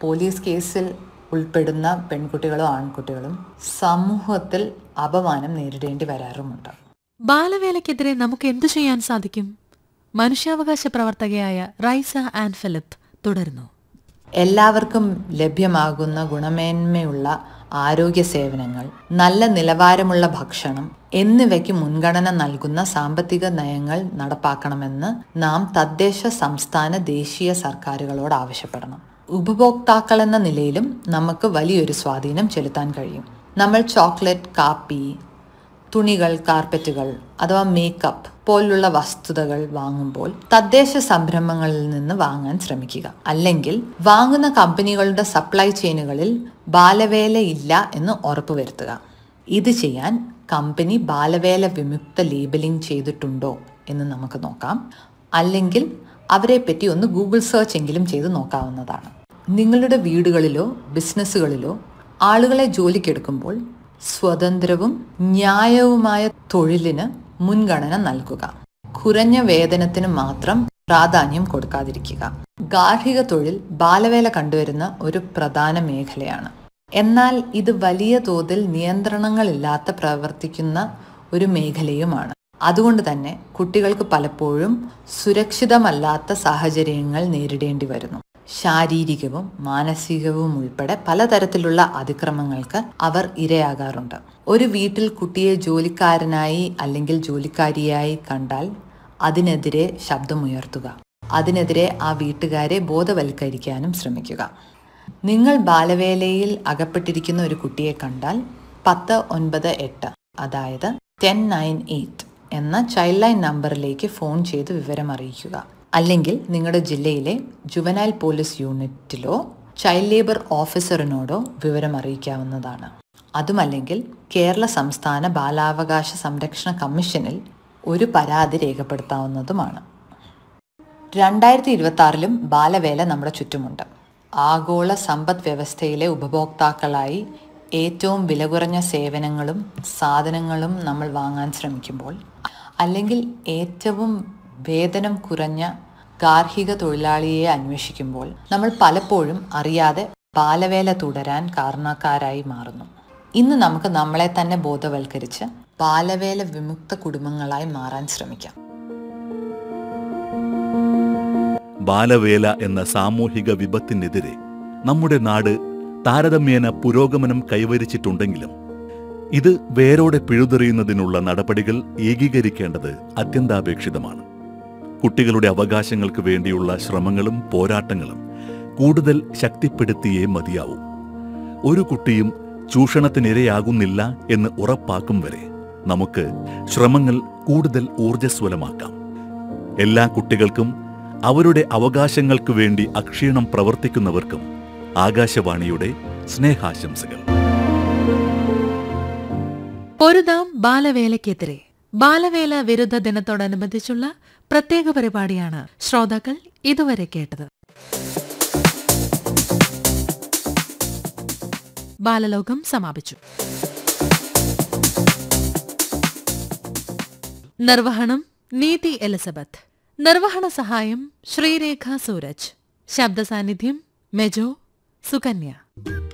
police കേസിൽ ഉൾപ്പെടുന്ന പെൺകുട്ടികളോ ആൺകുട്ടികളും സമൂഹത്തിൽ അപമാനം നേരിടേണ്ടി വരാറുമുണ്ട് ബാലവേലയ്ക്കെതിരെ നമുക്ക് എന്തു ചെയ്യാൻ സാധിക്കും മനുഷ്യാവകാശ പ്രവർത്തകയായ റൈസ ആൻഡ് ഫിലിപ്പ് തുടരുന്നു എല്ലാവർക്കും ലഭ്യമാകുന്ന ഗുണമേന്മയുള്ള ആരോഗ്യ സേവനങ്ങൾ നല്ല നിലവാരമുള്ള ഭക്ഷണം എന്നിവയ്ക്ക് മുൻഗണന നൽകുന്ന സാമ്പത്തിക നയങ്ങൾ നടപ്പാക്കണമെന്ന് നാം തദ്ദേശ സംസ്ഥാന ദേശീയ സർക്കാരുകളോട് ആവശ്യപ്പെടണം ഉപഭോക്താക്കൾ എന്ന നിലയിലും നമുക്ക് വലിയൊരു സ്വാധീനം ചെലുത്താൻ കഴിയും നമ്മൾ ചോക്ലേറ്റ് കാപ്പി തുണികൾ കാർപ്പറ്റുകൾ അഥവാ മേക്കപ്പ് പോലുള്ള വസ്തുതകൾ വാങ്ങുമ്പോൾ തദ്ദേശ സംരംഭങ്ങളിൽ നിന്ന് വാങ്ങാൻ ശ്രമിക്കുക അല്ലെങ്കിൽ വാങ്ങുന്ന കമ്പനികളുടെ സപ്ലൈ ചെയിനുകളിൽ ബാലവേല ഇല്ല എന്ന് ഉറപ്പുവരുത്തുക ഇത് ചെയ്യാൻ കമ്പനി ബാലവേല വിമുക്ത ലേബലിംഗ് ചെയ്തിട്ടുണ്ടോ എന്ന് നമുക്ക് നോക്കാം അല്ലെങ്കിൽ അവരെ പറ്റി ഒന്ന് ഗൂഗിൾ സെർച്ച് എങ്കിലും ചെയ്ത് നോക്കാവുന്നതാണ് നിങ്ങളുടെ വീടുകളിലോ ബിസിനസ്സുകളിലോ ആളുകളെ ജോലിക്കെടുക്കുമ്പോൾ സ്വതന്ത്രവും ന്യായവുമായ തൊഴിലിന് മുൻഗണന നൽകുക കുറഞ്ഞ വേതനത്തിന് മാത്രം പ്രാധാന്യം കൊടുക്കാതിരിക്കുക ഗാർഹിക തൊഴിൽ ബാലവേല കണ്ടുവരുന്ന ഒരു പ്രധാന മേഖലയാണ് എന്നാൽ ഇത് വലിയ തോതിൽ നിയന്ത്രണങ്ങളില്ലാത്ത പ്രവർത്തിക്കുന്ന ഒരു മേഖലയുമാണ് അതുകൊണ്ട് തന്നെ കുട്ടികൾക്ക് പലപ്പോഴും സുരക്ഷിതമല്ലാത്ത സാഹചര്യങ്ങൾ നേരിടേണ്ടി വരുന്നു ശാരീരികവും മാനസികവും ഉൾപ്പെടെ പലതരത്തിലുള്ള അതിക്രമങ്ങൾക്ക് അവർ ഇരയാകാറുണ്ട് ഒരു വീട്ടിൽ കുട്ടിയെ ജോലിക്കാരനായി അല്ലെങ്കിൽ ജോലിക്കാരിയായി കണ്ടാൽ അതിനെതിരെ ശബ്ദമുയർത്തുക അതിനെതിരെ ആ വീട്ടുകാരെ ബോധവൽക്കരിക്കാനും ശ്രമിക്കുക നിങ്ങൾ ബാലവേലയിൽ അകപ്പെട്ടിരിക്കുന്ന ഒരു കുട്ടിയെ കണ്ടാൽ പത്ത് ഒൻപത് എട്ട് അതായത് ടെൻ നയൻ എയ്റ്റ് എന്ന ചൈൽഡ് ലൈൻ നമ്പറിലേക്ക് ഫോൺ ചെയ്ത് വിവരം അറിയിക്കുക അല്ലെങ്കിൽ നിങ്ങളുടെ ജില്ലയിലെ ജുവനൈൽ പോലീസ് യൂണിറ്റിലോ ചൈൽഡ് ലേബർ ഓഫീസറിനോടോ വിവരം അറിയിക്കാവുന്നതാണ് അതുമല്ലെങ്കിൽ കേരള സംസ്ഥാന ബാലാവകാശ സംരക്ഷണ കമ്മീഷനിൽ ഒരു പരാതി രേഖപ്പെടുത്താവുന്നതുമാണ് രണ്ടായിരത്തി ഇരുപത്തി ആറിലും ബാലവേല നമ്മുടെ ചുറ്റുമുണ്ട് ആഗോള സമ്പദ് വ്യവസ്ഥയിലെ ഉപഭോക്താക്കളായി ഏറ്റവും വില കുറഞ്ഞ സേവനങ്ങളും സാധനങ്ങളും നമ്മൾ വാങ്ങാൻ ശ്രമിക്കുമ്പോൾ അല്ലെങ്കിൽ ഏറ്റവും വേതനം കുറഞ്ഞ ഗാർഹിക തൊഴിലാളിയെ അന്വേഷിക്കുമ്പോൾ നമ്മൾ പലപ്പോഴും അറിയാതെ ബാലവേല തുടരാൻ കാരണക്കാരായി മാറുന്നു ഇന്ന് നമുക്ക് നമ്മളെ തന്നെ ബോധവൽക്കരിച്ച് ബാലവേല വിമുക്ത കുടുംബങ്ങളായി മാറാൻ ശ്രമിക്കാം ബാലവേല എന്ന സാമൂഹിക വിപത്തിനെതിരെ നമ്മുടെ നാട് താരതമ്യേന പുരോഗമനം കൈവരിച്ചിട്ടുണ്ടെങ്കിലും ഇത് വേരോടെ പിഴുതെറിയുന്നതിനുള്ള നടപടികൾ ഏകീകരിക്കേണ്ടത് അത്യന്താപേക്ഷിതമാണ് കുട്ടികളുടെ അവകാശങ്ങൾക്ക് വേണ്ടിയുള്ള ശ്രമങ്ങളും പോരാട്ടങ്ങളും കൂടുതൽ ശക്തിപ്പെടുത്തിയേ മതിയാവൂ ഒരു കുട്ടിയും ചൂഷണത്തിനിരയാകുന്നില്ല എന്ന് ഉറപ്പാക്കും വരെ നമുക്ക് ശ്രമങ്ങൾ കൂടുതൽ ഊർജ്ജസ്വലമാക്കാം എല്ലാ കുട്ടികൾക്കും അവരുടെ അവകാശങ്ങൾക്ക് വേണ്ടി അക്ഷീണം പ്രവർത്തിക്കുന്നവർക്കും ആകാശവാണിയുടെ സ്നേഹാശംസകൾ പൊരുതാം ബാലവേലയ്ക്കെതിരെ ബാലവേല വിരുദ്ധ ദിനത്തോടനുബന്ധിച്ചുള്ള പ്രത്യേക പരിപാടിയാണ് ശ്രോതാക്കൾ ഇതുവരെ കേട്ടത് ബാലലോകം സമാപിച്ചു നിർവഹണം നീതി എലിസബത്ത് നിർവഹണ സഹായം ശ്രീരേഖ സൂരജ് ശബ്ദ സാന്നിധ്യം മെജോ സുകന്യ